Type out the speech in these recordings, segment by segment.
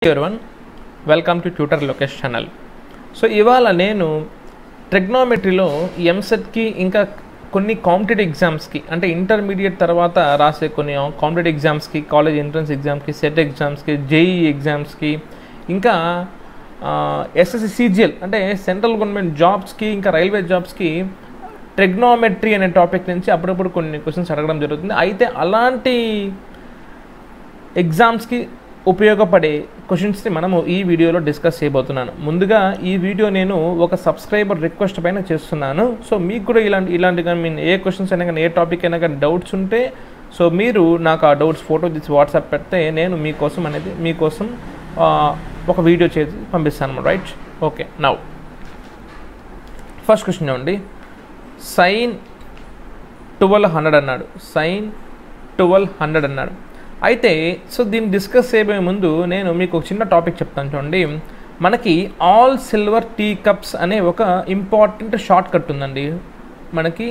one welcome to tutor Lokesh channel so ఇవాళ నేను ట్రిగ్నోమెట్రీలో ఎంసెట్కి ఇంకా కొన్ని కాంపిటేటివ్ ఎగ్జామ్స్కి అంటే ఇంటర్మీడియట్ తర్వాత రాసే కొన్ని కాంపిటేటివ్ ఎగ్జామ్స్కి కాలేజ్ ఎంట్రన్స్ ఎగ్జామ్స్కి సెట్ ఎగ్జామ్స్కి జేఈ ఎగ్జామ్స్కి ఇంకా ఎస్ఎస్సి సిజిఎల్ అంటే సెంట్రల్ గవర్నమెంట్ జాబ్స్కి ఇంకా రైల్వే జాబ్స్కి ట్రిగ్నోమెట్రీ అనే టాపిక్ నుంచి అప్పుడప్పుడు కొన్ని క్వశ్చన్స్ అడగడం జరుగుతుంది అయితే అలాంటి ఎగ్జామ్స్కి ఉపయోగపడే క్వశ్చన్స్ని మనము ఈ వీడియోలో డిస్కస్ చేయబోతున్నాను ముందుగా ఈ వీడియో నేను ఒక సబ్స్క్రైబర్ రిక్వెస్ట్ పైన చేస్తున్నాను సో మీకు కూడా ఇలాంటి ఇలాంటి కానీ మీన్ ఏ క్వశ్చన్స్ అయినా కానీ ఏ టాపిక్ అయినా కానీ డౌట్స్ ఉంటే సో మీరు నాకు ఆ డౌట్స్ ఫోటో తీసి వాట్సాప్ పెడితే నేను మీకోసం అనేది మీకోసం ఆ, ఒక వీడియో చేసి పంపిస్తాను right okay now first question చూడండి సైన్ ట్వెల్వ్ హండ్రెడ్ అన్నాడు సైన్ ట్వెల్వ్ హండ్రెడ్ అన్నాడు అయితే సో దీన్ని డిస్కస్ చేయబోయే ముందు నేను మీకు ఒక చిన్న టాపిక్ చెప్తాను చూడండి మనకి ఆల్ సిల్వర్ టీ కప్స్ అనే ఒక ఇంపార్టెంట్ షార్ట్ కట్ ఉందండి మనకి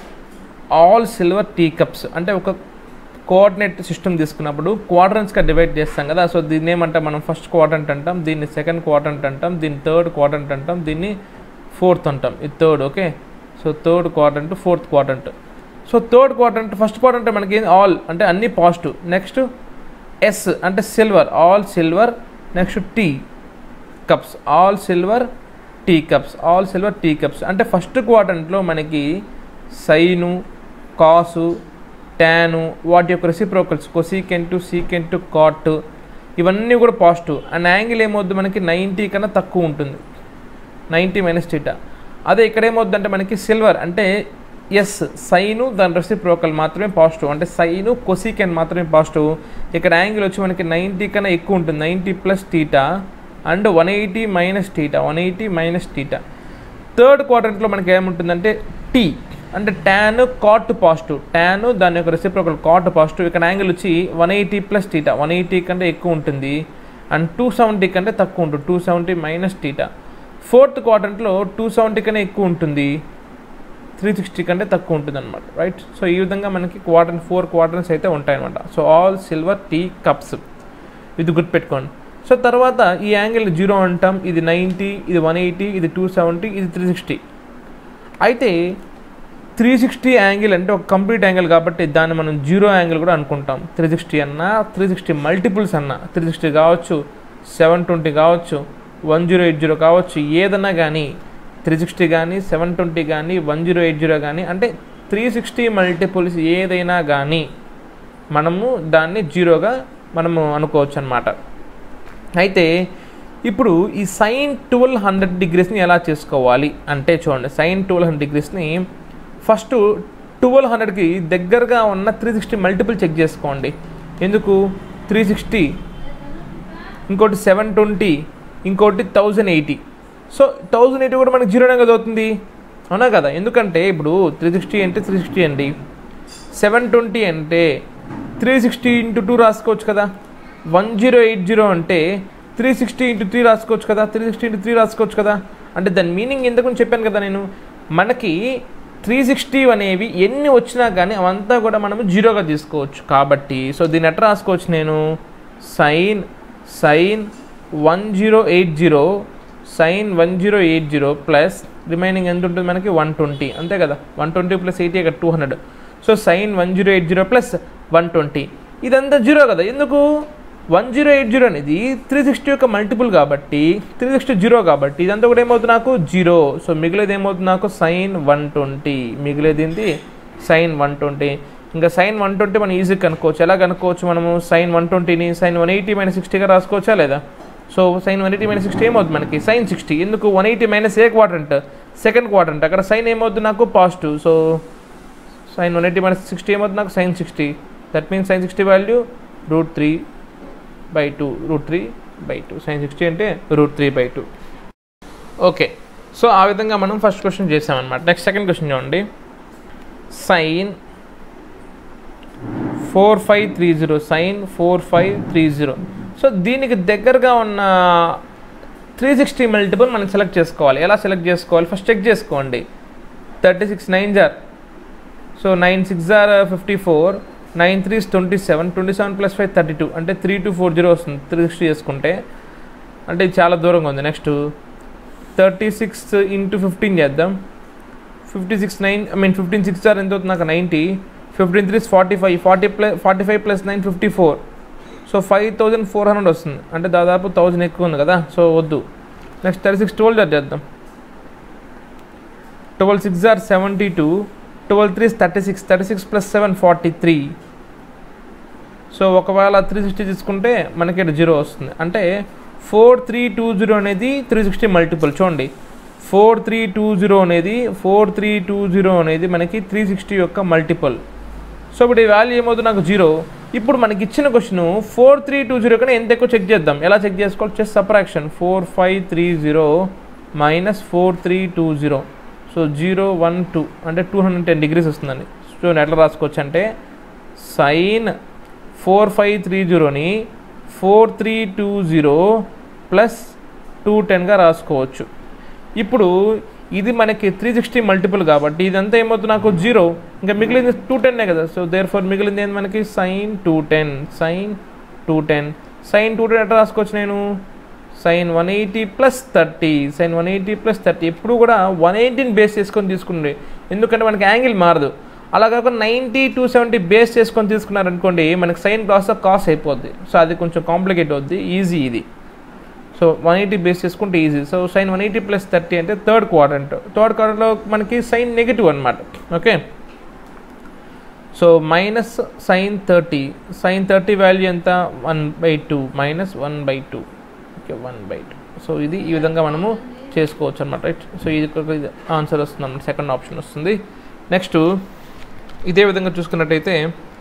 ఆల్ సిల్వర్ టీ కప్స్ అంటే ఒక కోఆర్డినేట్ సిస్టమ్ తీసుకున్నప్పుడు క్వాడ్రన్స్గా డివైడ్ చేస్తాం కదా సో దీన్ని ఏమంటాం మనం ఫస్ట్ క్వాడ్రంట్ అంటాం దీన్ని సెకండ్ క్వాడ్రంట్ అంటాం దీన్ని థర్డ్ క్వాడ్రంట్ అంటాం దీన్ని ఫోర్త్ అంటాం ఇది third okay so third quadrant fourth quadrant so third quadrant first quadrant మనకి ఆల్ అంటే అన్ని పాజిటివ్ నెక్స్ట్ ఎస్ అంటే silver all silver next tea cups all silver tea cups all silver tea cups అంటే first క్వాడ్రంట్లో మనకి sine కాసు tan వాటి యొక్క reciprocals కొసీకెంటు సీకెంటు cot ఇవన్నీ కూడా పాజిటివ్ అండ్ యాంగిల్ ఏమవుద్ది మనకి నైంటీ కన్నా తక్కువ ఉంటుంది నైంటీ మైనస్ టీటా అదే ఇక్కడ ఏమవుద్దంటే మనకి సిల్వర్ అంటే ఎస్ సైను దాని రెసిప్రోకల్ మాత్రమే పాజిటివ్ అంటే సైను కొసీకెన్ మాత్రమే పాజిటివ్ ఇక్కడ యాంగిల్ వచ్చి మనకి నైంటీ కన్నా ఎక్కువ ఉంటుంది ninety plus theta and one eighty minus theta one eighty minus theta third క్వార్టర్లో మనకి ఏముంటుందంటే టీ అంటే ట్యాన్ కాట్ పాజిటివ్ ట్యాన్ దాని యొక్క రెసిప్రోకల్ కాట్ పాజిటివ్ ఇక్కడ యాంగిల్ వచ్చి one eighty plus theta one eighty కంటే ఎక్కువ ఉంటుంది అండ్ టూ సెవెంటీ కంటే తక్కువ ఉంటుంది two seventy minus theta fourth క్వార్టర్లో టూ సెవెంటీ కన్నా ఎక్కువ ఉంటుంది త్రీ సిక్స్టీ కంటే తక్కువ ఉంటుంది అనమాట రైట్ సో ఈ విధంగా మనకి క్వార్టర్ ఫోర్ క్వార్టర్స్ అయితే ఉంటాయన్నమాట so all silver tea cups ఇది గుర్తుపెట్టుకోండి సో తర్వాత ఈ యాంగిల్ జీరో అంటాం ఇది నైంటీ ఇది వన్ ఎయిటీ ఇది టూ సెవెంటీ ఇది త్రీ సిక్స్టీ అయితే త్రీ సిక్స్టీ యాంగిల్ అంటే ఒక కంప్లీట్ యాంగిల్ కాబట్టి దాన్ని మనం జీరో యాంగిల్ కూడా అనుకుంటాం త్రీ సిక్స్టీ అన్నా త్రీ సిక్స్టీ మల్టిపుల్స్ అన్నా త్రీ సిక్స్టీ కావచ్చు సెవెన్ ట్వంటీ కావచ్చు వన్ జీరో ఎయిట్ జీరో కావచ్చు ఏదన్నా కానీ త్రీ సిక్స్టీ కానీ సెవెన్ ట్వంటీ కానీ వన్ జీరో ఎయిట్ జీరో కానీ అంటే త్రీ సిక్స్టీ మల్టిపుల్స్ ఏదైనా కానీ మనము దాన్ని జీరోగా మనము అనుకోవచ్చు అనమాట అయితే ఇప్పుడు ఈ సైన్ ట్వెల్వ్ హండ్రెడ్ డిగ్రీస్ని ఎలా చేసుకోవాలి అంటే చూడండి సైన్ ట్వెల్వ్ హండ్రెడ్ డిగ్రీస్ని ఫస్ట్ ట్వెల్వ్ హండ్రెడ్కి దగ్గరగా ఉన్న త్రీ సిక్స్టీ మల్టిపుల్ చెక్ చేసుకోండి ఎందుకు త్రీ సిక్స్టీ ఇంకోటి సెవెన్ ట్వంటీ ఇంకోటి thousand eighty so thousand eighty కూడా మనకి జీరోనే కదా అవుతుంది అవునా కదా ఎందుకంటే ఇప్పుడు త్రీ సిక్స్టీ అంటే త్రీ సిక్స్టీ అండి సెవెన్ ట్వంటీ అంటే త్రీ సిక్స్టీ ఇంటూ టూ రాసుకోవచ్చు కదా వన్ జీరో ఎయిట్ జీరో అంటే త్రీ సిక్స్టీ ఇంటూ త్రీ రాసుకోవచ్చు కదా త్రీ సిక్స్టీ ఇంటూ త్రీ రాసుకోవచ్చు కదా అంటే దాని మీనింగ్ ఎందుకు చెప్పాను కదా నేను మనకి త్రీ సిక్స్టీ అనేవి ఎన్ని వచ్చినా కానీ అవంతా కూడా మనము జీరోగా తీసుకోవచ్చు కాబట్టి సో దీన్ని ఎట్లా రాసుకోవచ్చు నేను sine sine one zero eight zero sine one zero eight zero plus remaining ఎంత ఉంటుంది మనకి వన్ ట్వంటీ అంతే కదా వన్ ట్వంటీ ప్లస్ ఎయిటీ ఇక్కడ two hundred so sine one zero eight zero plus one twenty ఇదంతా జీరో కదా ఎందుకు one zero eight zero అనేది త్రీ సిక్స్టీ యొక్క మల్టిపుల్ కాబట్టి త్రీ సిక్స్టీ జీరో కాబట్టి ఇదంతా కూడా ఏమవుతుంది నాకు జీరో సో మిగిలేది ఏమవుతుంది నాకు సైన్ వన్ ట్వంటీ మిగిలేది ఏంటి సైన్ వన్ ట్వంటీ ఇంకా సైన్ వన్ ట్వంటీ మనం ఈజీగా కనుక్కోవచ్చు ఎలా కనుక్కోవచ్చు మనము సైన్ వన్ ట్వంటీని సైన్ వన్ ఎయిటీ మైనస్ సిక్స్టీగా రాసుకోవచ్చా లేదా so sine one eighty minus sixty ఏమవుతుంది మనకి సైన్ సిక్స్టీ ఎందుకు వన్ ఎయిటీ మైనస్ ఏ క్వార్టరంట్ సెకండ్ క్వార్టరంట్ అక్కడ సైన్ ఏమవుతుంది నాకు positive so sine one eighty minus sixty ఏమవుతుంది నాకు sine sixty that means sine sixty value root three by two route three by two sine sixty అంటే root three by two okay so ఆ విధంగా మనం first question చేసామన్నమాట next second question చూడండి sine four five three zero sine four five three zero so దీనికి దగ్గరగా ఉన్న three sixty multiple మనం సెలెక్ట్ చేసుకోవాలి ఎలా సెలెక్ట్ చేసుకోవాలి ఫస్ట్ చెక్ చేసుకోండి thirty six nine are so nine six are fifty four nine threes twenty seven twenty seven plus five thirty two అంటే three two four zero వస్తుంది three sixty చేసుకుంటే అంటే ఇది చాలా దూరంగా ఉంది next thirty six into fifteen చేద్దాం fifty six nine I mean fifteen six are ఎంత అవుతుంది నాకు ninety fifteen threes forty five forty plus forty five plus nine fifty four so five thousand four hundred వస్తుంది అంటే దాదాపు thousand ఎక్కువ ఉంది కదా సో వద్దు నెక్స్ట్ థర్టీ సిక్స్ ట్వెల్వ్ చేద్దాం twelve six are seventy two twelve threes thirty six thirty six plus seven forty three so ఒకవేళ three sixty తీసుకుంటే మనకి ఇక్కడ జీరో వస్తుంది అంటే ఫోర్ త్రీ టూ జీరో అనేది త్రీ సిక్స్టీ మల్టిపుల్ చూడండి ఫోర్ త్రీ టూ జీరో అనేది ఫోర్ త్రీ టూ జీరో అనేది మనకి త్రీ సిక్స్టీ యొక్క మల్టిపుల్ సో ఇప్పుడు ఈ వాల్యూ ఏమవుతుంది నాకు జీరో ఇప్పుడు మనకి ఇచ్చిన question four three two zero కన్నా ఎంత ఎక్కువ చెక్ చేద్దాం ఎలా చెక్ చేసుకోవాలి చెస్ subtraction four five three zero minus four three two zero so zero one two అంటే టూ హండ్రెడ్ టెన్ డిగ్రీస్ వస్తుందండి సో ఎట్లా రాసుకోవచ్చు అంటే సైన్ ఫోర్ ఫైవ్ త్రీ జీరోని four three two zero plus two టెన్గా రాసుకోవచ్చు ఇప్పుడు ఇది మనకి త్రీ సిక్స్టీ మల్టిపుల్ కాబట్టి ఇదంతా ఏమవుతుంది నాకు జీరో ఇంకా మిగిలింది టూ టెన్నే కదా సో దేర్ ఫర్ మిగిలింది ఏంది మనకి sine two ten sine two ten sine two ten ఎట్లా రాసుకోవచ్చు నేను sine one eighty plus thirty sine one eighty plus thirty ఎప్పుడు కూడా వన్ ఎయిటీని బేస్ చేసుకొని తీసుకుండే ఎందుకంటే మనకి యాంగిల్ మారదు అలా కాకుండా నైంటీ టూ సెవెంటీ బేస్ చేసుకొని తీసుకున్నారనుకోండి మనకి సైన్ ప్లాస్ కాస్ట్ అయిపోద్ది సో అది కొంచెం కాంప్లికేట్ అవుద్ది ఈజీ ఇది సో వన్ ఎయిటీ బేస్ చేసుకుంటే easy so sine one eighty plus thirty అంటే థర్డ్ క్వాడ్రంట్ థర్డ్ క్వాడ్రంట్లో మనకి సైన్ నెగిటివ్ అనమాట okay so minus sine thirty sine thirty value ఎంత one by two minus one by two okay one by two so ఇది ఈ విధంగా మనము చేసుకోవచ్చు అనమాట రైట్ సో ఇది ఆన్సర్ వస్తుంది అనమాట సెకండ్ ఆప్షన్ వస్తుంది నెక్స్ట్ ఇదే విధంగా చూసుకున్నట్టయితే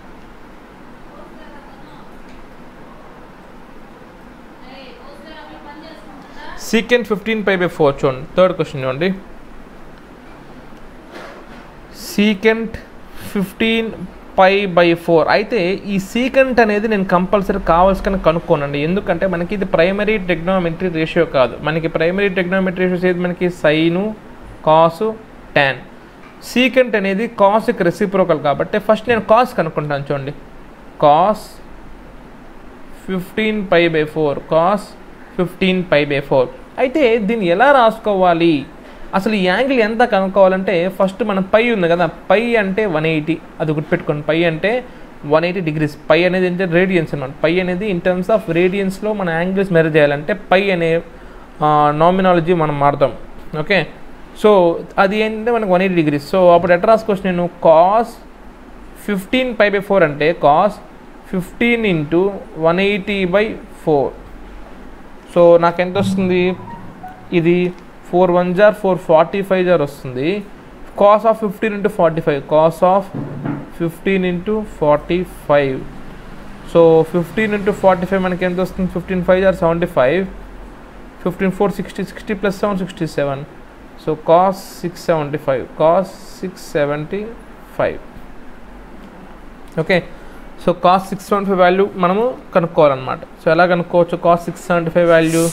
secant fifteen pi by four చూడండి థర్డ్ క్వశ్చన్ చూడండి secant fifteen pi by four అయితే ఈ సీకెంట్ అనేది నేను కంపల్సరీ కావాల్సిన కనుక్కోనండి ఎందుకంటే మనకి ఇది ప్రైమరీ టెక్నోమెట్రీ రేషియో కాదు మనకి ప్రైమరీ టెక్నోమెట్రీ రేషియోస్ ఏది మనకి సైను కాసు ట్యాన్ సీకెంట్ అనేది కాస్కి రెసిప్రోకల్ కాబట్టి ఫస్ట్ నేను కాస్ కనుక్కుంటాను చూడండి cos fifteen pi by four cos fifteen pi by four అయితే దీన్ని ఎలా రాసుకోవాలి అసలు ఈ యాంగిల్ ఎంత కనుక్కోవాలంటే ఫస్ట్ మన పై ఉంది కదా పై అంటే వన్ ఎయిటీ అది గుర్తుపెట్టుకోండి పై అంటే వన్ ఎయిటీ డిగ్రీస్ పై అనేది ఏంటంటే రేడియన్స్ అనమాట పై అనేది ఇన్ టర్మ్స్ ఆఫ్ రేడియన్స్లో మన యాంగిల్స్ మెజర్ చేయాలంటే పై అనే నామినాలజీ మనం మారుతాం ఓకే సో అది ఏంటంటే మనకు వన్ ఎయిటీ డిగ్రీస్ సో అప్పుడు ఎట్లా రాసుకోవచ్చు నేను cos fifteen pi by four అంటే cos fifteen into one eighty by four so నాకు ఎంత వస్తుంది ఇది four one jar four forty five are వస్తుంది cos of fifteen into forty five cos of fifteen into forty five so fifteen into forty five మనకి ఎంత వస్తుంది fifteen five are seventy five fifteen four sixty sixty plus seven sixty seven so cos six seventy five cos six seventy five okay so cos six seventy five value మనము కనుక్కోవాలన్నమాట so ఎలా కనుక్కోవచ్చు cos six seventy five value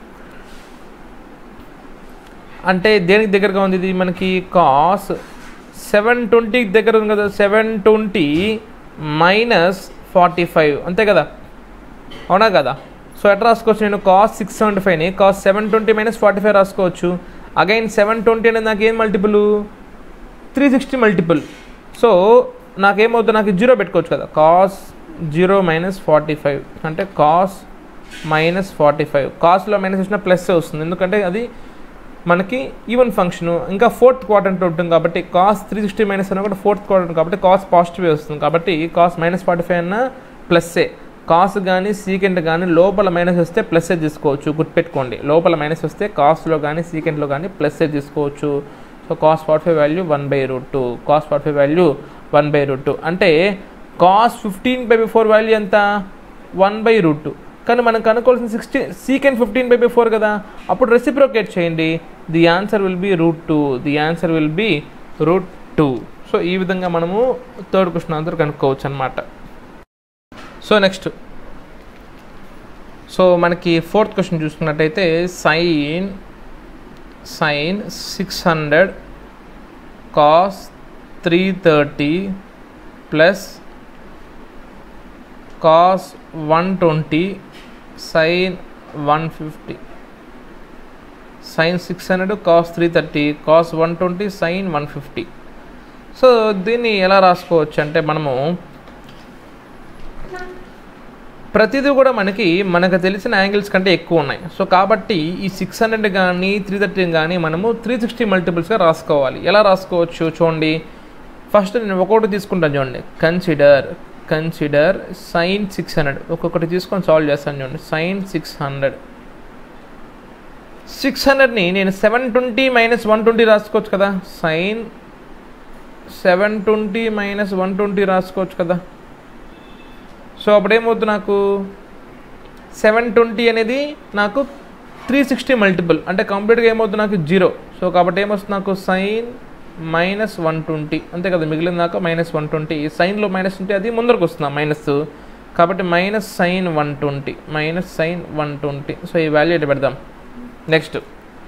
అంటే దేనికి దగ్గరగా ఉంది ఇది మనకి కాస్ సెవెన్ ట్వంటీకి దగ్గర ఉంది కదా seven twenty minus forty five అంతే కదా అవునా కదా సో ఎట్లా రాసుకోవచ్చు నేను కాస్ సిక్స్ సెవెంటీ ఫైవ్ని cos seven twenty minus forty five రాసుకోవచ్చు అగైన్ సెవెన్ ట్వంటీ అనేది నాకు ఏం multiple three sixty multiple so నాకేమవుతుంది నాకు జీరో పెట్టుకోవచ్చు కదా cos zero minus forty five అంటే కాస్ మైనస్ ఫార్టీ ఫైవ్ కాస్లో మైనస్ వచ్చిన ప్లస్ వస్తుంది ఎందుకంటే అది మనకి ఈవెన్ ఫంక్షన్ ఇంకా ఫోర్త్ క్వార్టర్లో ఉంటుంది కాబట్టి కాస్ త్రీ సిక్స్టీ మైనస్ అన్న కూడా ఫోర్త్ క్వార్టర్ కాబట్టి కాస్ పాజిటివ్ వస్తుంది కాబట్టి కాస్ మైనస్ ఫార్టీ ఫైవ్ అన్న ప్లస్సే కాస్ కానీ సీకెంట్ కానీ లోపల మైనస్ వస్తే ప్లస్సే తీసుకోవచ్చు గుర్తుపెట్టుకోండి లోపల మైనస్ వస్తే కాస్ట్లో కానీ సీకెంట్లో కానీ ప్లస్సే తీసుకోవచ్చు so cos forty five value one by root two cos forty five value one by root two అంటే cos fifteen by by four value ఎంత వన్ బై రూట్ టూ కానీ మనం కనుక్కోవాల్సిన sixty secant fifteen by by four కదా అప్పుడు reciprocate చేయండి the answer will be root two the answer will be root two so ఈ విధంగా మనము థర్డ్ క్వశ్చన్ ఆన్సర్ కనుక్కోవచ్చు అనమాట సో నెక్స్ట్ సో మనకి ఫోర్త్ క్వశ్చన్ చూసుకున్నట్టయితే sine sine six hundred cos three thirty plus cos one twenty sine one fifty sine six hundred cos three thirty cos one twenty sine one fifty so దీన్ని ఎలా రాసుకోవచ్చు అంటే మనము ప్రతిదీ కూడా మనకి మనకు తెలిసిన యాంగిల్స్ కంటే ఎక్కువ ఉన్నాయి సో కాబట్టి ఈ సిక్స్ హండ్రెడ్ కానీ త్రీ థర్టీ కానీ మనము త్రీ సిక్స్టీ మల్టిపుల్స్గా రాసుకోవాలి ఎలా రాసుకోవచ్చు చూడండి ఫస్ట్ నేను ఒక్కొక్కటి తీసుకుంటాను చూడండి consider consider sine six hundred ఒక్కొక్కటి తీసుకొని సాల్వ్ చేస్తాను చూడండి సైన్ సిక్స్ హండ్రెడ్ సిక్స్ హండ్రెడ్ని నేను seven twenty minus one twenty రాసుకోవచ్చు కదా sine seven twenty minus one twenty రాసుకోవచ్చు కదా సో అప్పుడేమవుతుంది నాకు సెవెన్ ట్వంటీ అనేది నాకు త్రీ సిక్స్టీ మల్టిపుల్ అంటే కంప్లీట్గా ఏమవుతుంది నాకు జీరో సో కాబట్టి ఏమొస్తుంది నాకు సైన్ మైనస్ వన్ ట్వంటీ అంతే కదా మిగిలిన దాకా మైనస్ వన్ ట్వంటీ సైన్లో మైనస్ ఉంటే అది ముందరకు వస్తుంది మైనస్ కాబట్టి minus sine one twenty minus sine one twenty so ఈ వాల్యూ ఎటు పెడదాం next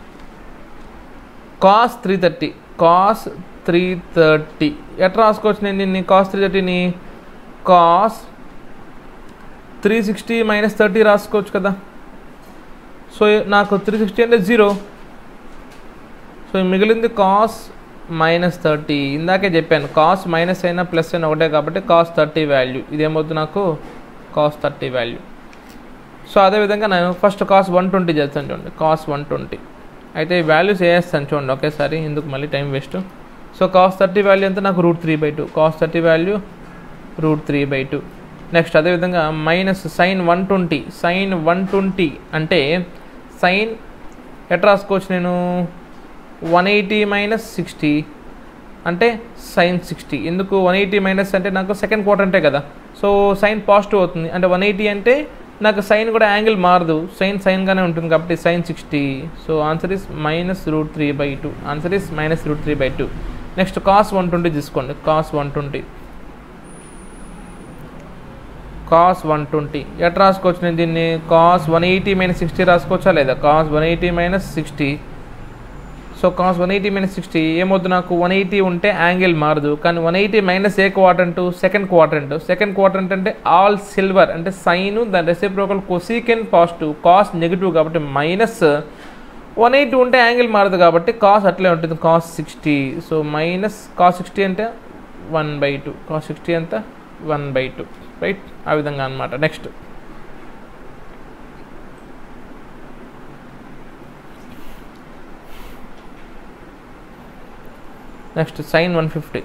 cos three thirty cos three thirty ఎట్లా రాసుకోవచ్చు నేను దీన్ని కాస్ త్రీ థర్టీని cos three sixty minus thirty రాసుకోవచ్చు కదా సో నాకు త్రీ సిక్స్టీ అంటే జీరో సో మిగిలింది కాస్ మైనస్ థర్టీ ఇందాకే చెప్పాను కాస్ మైనస్ అయినా ప్లస్ అయినా ఒకటే కాబట్టి కాస్ థర్టీ వాల్యూ ఇదేమవుతుంది నాకు కాస్ థర్టీ వాల్యూ సో అదేవిధంగా నేను ఫస్ట్ కాస్ వన్ ట్వంటీ చేస్తాను చూడండి కాస్ వన్ ట్వంటీ అయితే ఈ వాల్యూస్ వేస్తాను చూడండి ఒకేసారి ఎందుకు మళ్ళీ time waste so cos thirty value ఎంత నాకు root three by two cos thirty value root three by two next అదేవిధంగా minus sine one twenty sine one twenty అంటే సైన్ ఎట్లా రాసుకోవచ్చు నేను వన్ ఎయిటీ మైనస్ సిక్స్టీ అంటే సైన్ సిక్స్టీ ఎందుకు one eighty minus అంటే నాకు సెకండ్ క్వార్టర్ అంటే కదా సో సైన్ పాజిటివ్ అవుతుంది అంటే వన్ ఎయిటీ అంటే నాకు సైన్ కూడా యాంగిల్ మారదు సైన్ సైన్గానే ఉంటుంది కాబట్టి sine sixty so answer is minus root three by two answer is minus root three by two next cos one twenty తీసుకోండి cos one twenty cos one twenty ఎట్లా రాసుకోవచ్చు నేను దీన్ని cos one eighty minus sixty రాసుకోవచ్చా లేదా cos one eighty minus sixty so cos one eighty minus sixty ఏమవుతుంది నాకు one eighty ఉంటే యాంగిల్ మారదు కానీ వన్ ఎయిటీ మైనస్ ఏ quadrant second quadrant second quadrant అంటే ఆల్ సిల్వర్ అంటే సైన్ దాని reciprocal cosecant positive cos negative కాబట్టి మైనస్ వన్ ఎయిటీ ఉంటే యాంగిల్ మారదు కాబట్టి కాస్ అట్లే ఉంటుంది cos sixty so minus cos sixty అంటే one by two cos sixty ఎంత వన్ బై టూ రైట్ ఆ విధంగా అనమాట next next sine one fifty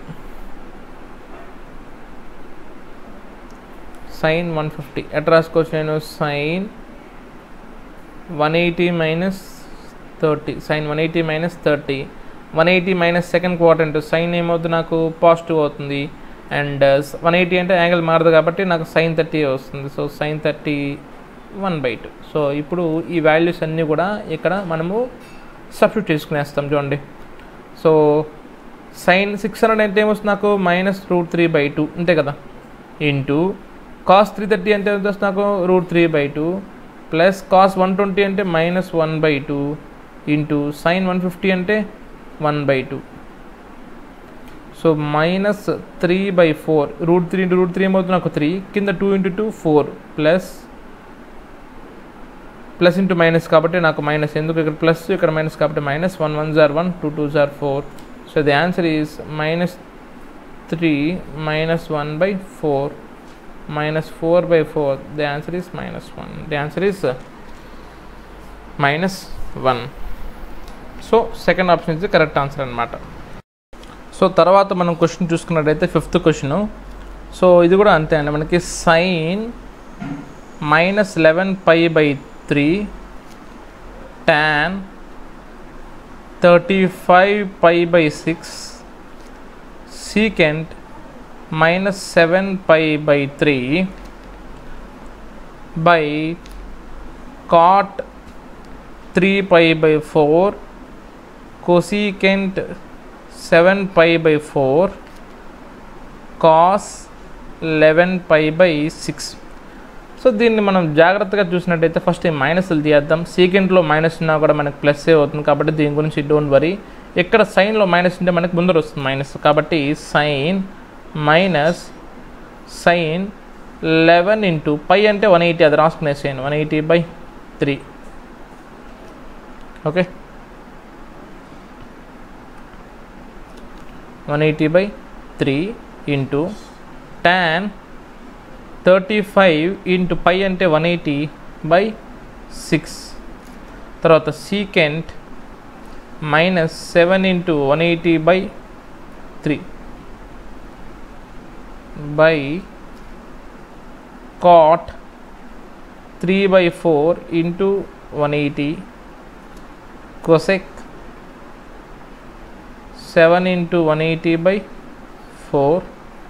sine one fifty ఎట్లా రాసుకోవచ్చు నేను sine one eighty minus thirty sine one eighty minus thirty one eighty minus second quadrant sign ఏమవుతుంది నాకు positive అవుతుంది అండ్ వన్ ఎయిటీ అంటే యాంగిల్ మారదు కాబట్టి నాకు సైన్ థర్టీ వస్తుంది so sine thirty one by two so ఇప్పుడు ఈ వాల్యూస్ అన్నీ కూడా ఇక్కడ మనము సబ్స్టిట్యూట్ చేసుకునేస్తాం చూడండి సో సైన్ సిక్స్ హండ్రెడ్ అంటే ఏమొస్తుంది నాకు minus root three by two అంతే కదా ఇంటూ కాస్ త్రీ థర్టీ అంటే ఎంత వస్తుంది నాకు root three by two plus cos one twenty అంటే minus one by two into sine one fifty అంటే one by two so minus three by four root three into root three ఏమవుతుంది నాకు three కింద two into two four plus plus into minus కాబట్టి నాకు minus ఎందుకు ఇక్కడ plus ఇక్కడ minus కాబట్టి మైనస్ వన్ వన్ జార్ వన్ టూ టూ జార్ four so the answer is minus three minus one by four minus four by four the answer is minus one the answer is minus one so second option is correct answer అనమాట so తర్వాత మనం question చూసుకున్నట్టయితే fifth question so ఇది కూడా అంతే అండి మనకి sine minus eleven pi by three tan thirty five pi by six secant minus seven pi by three by cot three pi by four cosecant seven pi by four cos eleven pi by six so దీన్ని మనం జాగ్రత్తగా చూసినట్టయితే first ఈ మైనస్లు తీద్దాం సీకెంట్లో minus ఉన్నా కూడా మనకు ప్లస్ అవుతుంది కాబట్టి దీని గురించి డోంట్ వరీ ఎక్కడ సైన్లో మైనస్ ఉంటే మనకు ముందర వస్తుంది మైనస్ కాబట్టి sine minus sine eleven into pi అంటే వన్ ఎయిటీ అది రాసుకునేసేయండి one eighty by three okay one eighty by three into tan thirty five into pi అంటే వన్ ఎయిటీ బై సిక్స్ తర్వాత secant minus seven into one eighty by three by cot three by four into one eighty cosec seven into one eighty by four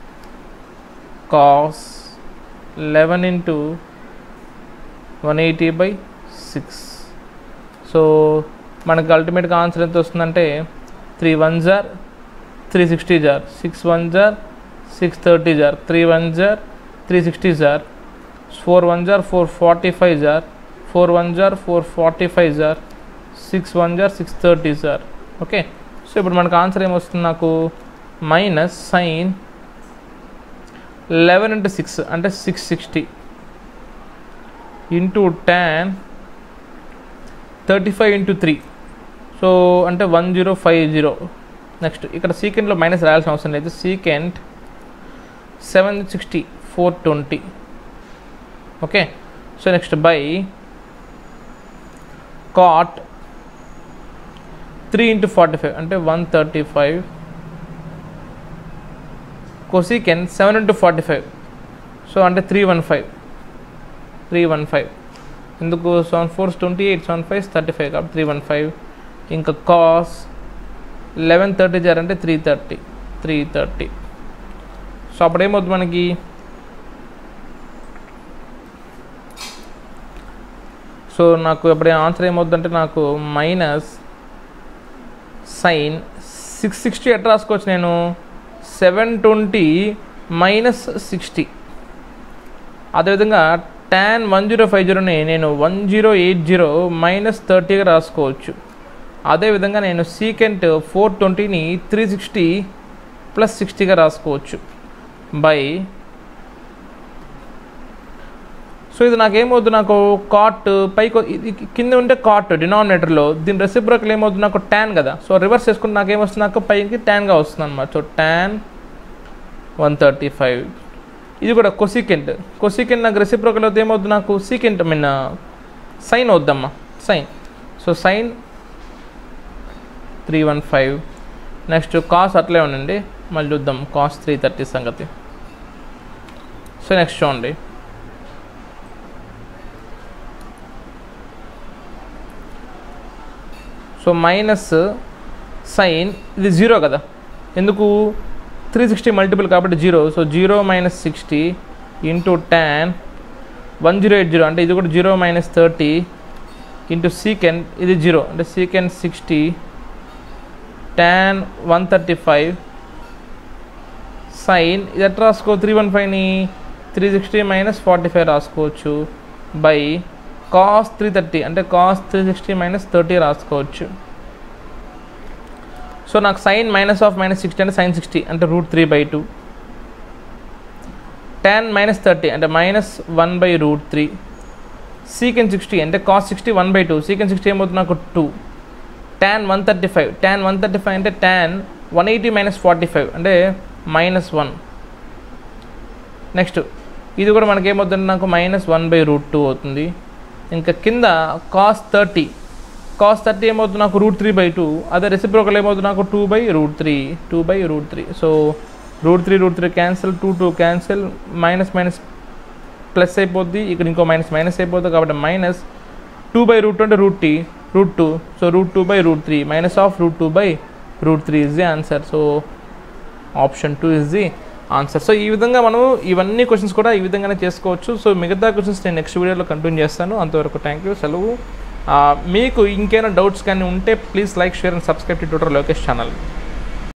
cos eleven into one eighty by six so మనకు అల్టిమేట్గా answer ఎంత వస్తుందంటే three one జార్ three sixty జార్ six one జార్ six thirty జార్ three one జార్ three sixty జార్ four one jar four forty five జార్ four one jar four forty five జార్ సిక్స్ వన్ జార్ సిక్స్ థర్టీ జార్ ఓకే సో ఇప్పుడు మనకు ఆన్సర్ ఏమొస్తుంది నాకు minus sine eleven into six అంటే six sixty into ten thirty five into three so అంటే one zero five zero next ఇక్కడ సీకెంట్లో మైనస్ రాయాల్సిన అవసరం లేదు secant seven sixty four twenty okay so next by cot three into forty five అంటే one thirty five cosecant seven into forty five so అంటే three one five three one five ఎందుకు seven fours twenty eight seven five thirty five కాబట్టి three one five ఇంకా cos eleven thirty జార్ అంటే three thirty three thirty so అప్పుడు ఏమవుతుంది మనకి so నాకు ఎప్పుడు ఆన్సర్ ఏమవుతుందంటే నాకు మైనస్ సైన్ సిక్స్ సిక్స్టీ ఎట్లా రాసుకోవచ్చు నేను సెవెన్ ట్వంటీ మైనస్ సిక్స్టీ అదేవిధంగా ట్యాన్ వన్ జీరో ఫైవ్ జీరోని నేను one zero eight zero minus థర్టీగా రాసుకోవచ్చు అదేవిధంగా నేను సీకెంట్ ఫోర్ ట్వంటీని త్రీ సిక్స్టీ ప్లస్ సిక్స్టీగా రాసుకోవచ్చు బై సో ఇది నాకేమవుతుంది నాకు కాట్ పైకి ఇది కింద ఉంటే కాట్ డినామినేటర్లో దీని రెసిప్రకల్ ఏమవుతుంది నాకు ట్యాన్ కదా సో రివర్స్ చేసుకుంటే నాకు ఏమొస్తుంది నాకు పైకి ట్యాన్గా వస్తుంది అనమాట so tan one thirty five ఇది కూడా కొసికెంట్ కొసికెంట్ నాకు రెసిప్రకల్ అవుతుంది ఏమవుతుంది నాకు సీకెంట్ ఐ మీన్ సైన్ అవుద్దమ్మా sine so sine three one five next cos అట్లే ఉండండి మళ్ళీ చూద్దాం కాస్ త్రీ థర్టీ సంగతి సో నెక్స్ట్ చూడండి సో మైనస్ సైన్ ఇది జీరో కదా ఎందుకు త్రీ సిక్స్టీ మల్టిపుల్ కాబట్టి zero so zero minus sixty into ten one zero eight zero అంటే ఇది కూడా zero minus thirty into secant ఇది జీరో అంటే secant sixty ten one thirty five sine ఇది ఎట్లా రాసుకో త్రీ వన్ ఫైవ్ని three sixty minus forty five రాసుకోవచ్చు బై కాస్ త్రీ థర్టీ అంటే cos three sixty minus thirty రాసుకోవచ్చు సో నాకు sine minus of minus sixty అంటే సైన్ సిక్స్టీ అంటే root three by two ten minus thirty అంటే minus one by root three secant sixty అంటే cos sixty one by two secant sixty ఏమవుతుంది నాకు two tan one thirty five tan one thirty five అంటే tan one eighty minus forty five అంటే minus one next ఇది కూడా మనకి ఏమవుతుంది నాకు minus one by root two అవుతుంది ఇంకా కింద కాస్ థర్టీ కాస్ థర్టీ ఏమవుతుంది నాకు రూట్ త్రీ బై టూ అదే రెసిప్రోకల్ ఏమవుతుంది నాకు two by root three two by root three so root three root three cancel two two cancel minus minus plus అయిపోద్ది ఇక్కడ ఇంకో మైనస్ మైనస్ అయిపోద్ది కాబట్టి మైనస్ టూ బై రూట్ అంటే root tea root two so root two by root three minus of root two by root three is the answer so option two is the answer so ఈ విధంగా మనం ఇవన్నీ questions కూడా ఈ విధంగానే చేసుకోవచ్చు so మిగతా క్వశ్చన్స్ నేను నెక్స్ట్ వీడియోలో కంటిన్యూ చేస్తాను అంతవరకు థ్యాంక్ యూ సెలవు ఆ, మీకు ఇంకేమైనా డౌట్స్ కానీ ఉంటే please like share and subscribe to tutor Lokesh channel